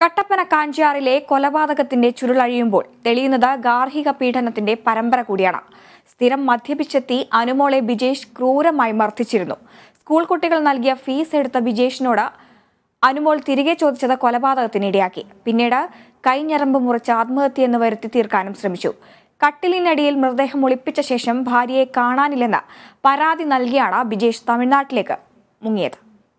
കട്ടപ്പന കാഞ്ചിയാറിലെ കൊലപാതകത്തിന്റെ ചുരുളഴിയുമ്പോൾ തെളിയുന്നത് ഗാർഹിക പീഡനത്തിന്റെ പരമ്പര കൂടിയാണ് സ്ഥിരം മദ്യപിച്ചെത്തി അനുമോളെ ബിജേഷ് ക്രൂരമായി മർദ്ദിച്ചിരുന്നു സ്കൂൾ കുട്ടികൾ നൽകിയ ഫീസ് എടുത്ത ബിജേഷിനോട് അനുമോൾ തിരികെ ചോദിച്ചത് കൊലപാതകത്തിനിടയാക്കി പിന്നീട് കൈഞ്ഞരമ്പ് മുറിച്ച് ആത്മഹത്യയെന്ന് വരുത്തി തീർക്കാനും ശ്രമിച്ചു കട്ടിലിനടിയിൽ മൃതദേഹം ഒളിപ്പിച്ച ശേഷം ഭാര്യയെ കാണാനില്ലെന്ന് പരാതി നൽകിയാണ് ബിജേഷ് തമിഴ്നാട്ടിലേക്ക് മുങ്ങിയത്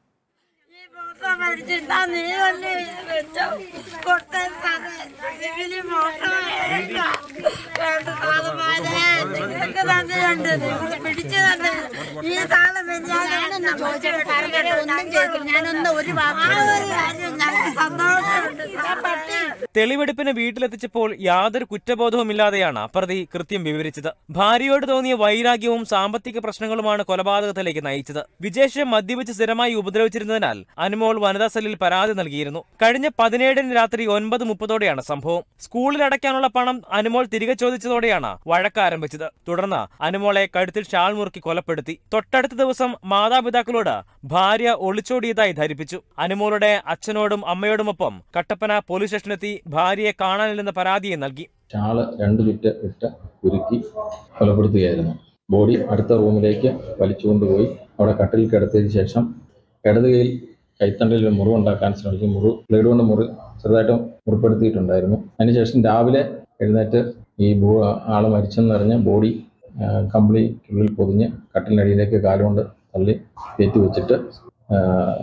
ഈ ഫോട്ടോ മേടിച്ചിട്ടാ നീ വന്ന് വെച്ചോ കൊടുത്തേക്കാണ് ഇതിന് ഫോട്ടോ വേണ്ട വേണ്ട താളമാരെ നിങ്ങൾക്ക് നന്ദിയുണ്ട് നിങ്ങൾ പിടിച്ചു തന്നെ ഈ താളം ഞാനൊന്ന് ചോദിച്ചിട്ട് ഒന്നും ചോദിക്കില്ല ഞാനൊന്ന് ഒരു ആ ഒരു കാര്യം ഞങ്ങൾക്ക് സന്തോഷമുണ്ട് ആ പട്ടി തെളിവെടുപ്പിന് വീട്ടിലെത്തിച്ചപ്പോൾ യാതൊരു കുറ്റബോധവുമില്ലാതെയാണ് പ്രതി കൃത്യം വിവരിച്ചത് ഭാര്യയോട് തോന്നിയ വൈരാഗ്യവും സാമ്പത്തിക പ്രശ്നങ്ങളുമാണ് കൊലപാതകത്തിലേക്ക് നയിച്ചത് വിജേഷ് മദ്യപിച്ച് സ്ഥിരമായി ഉപദ്രവിച്ചിരുന്നതിനാൽ അനുമോൾ വനിതാ സെല്ലിൽ പരാതി നൽകിയിരുന്നു കഴിഞ്ഞ പതിനേഴിന് രാത്രി ഒൻപത് മുപ്പതോടെയാണ് സംഭവം സ്കൂളിൽ അടയ്ക്കാനുള്ള പണം അനുമോൾ തിരികെ ചോദിച്ചതോടെയാണ് വഴക്ക് ആരംഭിച്ചത് തുടർന്ന് അനുമോളെ കഴുത്തിൽ ഷാൾ മുറുക്കി കൊലപ്പെടുത്തി തൊട്ടടുത്ത ദിവസം മാതാപിതാക്കളോട് ഭാര്യ ഒളിച്ചോടിയതായി ധരിപ്പിച്ചു അനുമോളുടെ അച്ഛനോടും അമ്മയോടുമൊപ്പം കട്ടപ്പന പോലീസ് സ്റ്റേഷനിലെത്തി ഭാര്യയെ കാണാനില്ലെന്ന പരാതിയെ നൽകി ഷാള് രണ്ട് ചുറ്റ് ഇട്ട് കുരുക്കി കൊലപ്പെടുത്തുകയായിരുന്നു ബോഡി അടുത്ത റൂമിലേക്ക് വലിച്ചുകൊണ്ടുപോയി അവിടെ കട്ടിൽ കിടത്തിയതിനു ശേഷം ഇടതുകയിൽ കൈത്തണ്ടയിൽ ഒരു മുറിവുണ്ടാക്കാൻ ശ്രമിച്ചു മുറിവ് ബ്ലേഡ് കൊണ്ട് മുറി ചെറുതായിട്ട് മുറിപ്പെടുത്തിയിട്ടുണ്ടായിരുന്നു അതിനുശേഷം രാവിലെ എഴുന്നേറ്റ് ഈ ബോ ആൾ മരിച്ചെന്നറിഞ്ഞ് ബോഡി ആ, കമ്പിളിക്കുള്ളിൽ പൊതിഞ്ഞ് കട്ടിലിനടിയിലേക്ക് കാലുകൊണ്ട് തള്ളി കയറ്റി വെച്ചിട്ട് ആ,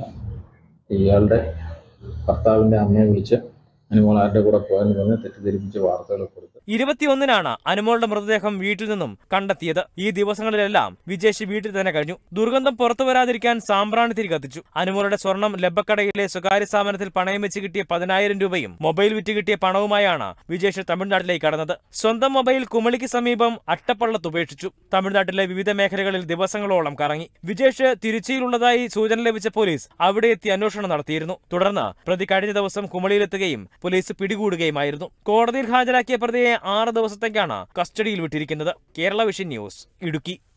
ഇയാളുടെ ഭർത്താവിൻ്റെ അമ്മയെ വിളിച്ച് അനുമോൾ ആരുടെ കൂടെ പോയെന്ന് പറഞ്ഞ് തെറ്റിദ്ധരിപ്പിച്ച് വാർത്തകൾ കൊടുത്തു ഇരുപത്തിയൊന്നിനാണ് അനുമോളുടെ മൃതദേഹം വീട്ടിൽ നിന്നും കണ്ടെത്തിയത് ഈ ദിവസങ്ങളിലെല്ലാം വിജേഷ് വീട്ടിൽ തന്നെ കഴിഞ്ഞു ദുർഗന്ധം പുറത്തു വരാതിരിക്കാൻ സാമ്പ്രാണി തിരി കത്തിച്ചു അനുമോളുടെ സ്വർണം ലബ്ബക്കടയിലെ സ്വകാര്യ സ്ഥാപനത്തിൽ പണയം വെച്ച് കിട്ടിയ പതിനായിരം രൂപയും മൊബൈൽ വിറ്റ് കിട്ടിയ പണവുമായാണ് വിജേഷ് തമിഴ്നാട്ടിലേക്ക് കടന്നത് സ്വന്തം മൊബൈൽ കുമളിക്ക് സമീപം അട്ടപ്പള്ളത്ത് ഉപേക്ഷിച്ചു തമിഴ്നാട്ടിലെ വിവിധ മേഖലകളിൽ ദിവസങ്ങളോളം കറങ്ങി വിജേഷ് തിരുച്ചിയിലുള്ളതായി സൂചന ലഭിച്ച പോലീസ് അവിടെ എത്തി അന്വേഷണം നടത്തിയിരുന്നു തുടർന്ന് പ്രതി കഴിഞ്ഞ ദിവസം കുമളിയിലെത്തുകയും പോലീസ് പിടികൂടുകയുമായിരുന്നു കോടതിയിൽ ഹാജരാക്കിയ പ്രതിയെ ആറ് ദിവസത്തേക്കാണ് കസ്റ്റഡിയിൽ വിട്ടിരിക്കുന്നത് കേരള വിഷൻ ന്യൂസ് ഇടുക്കി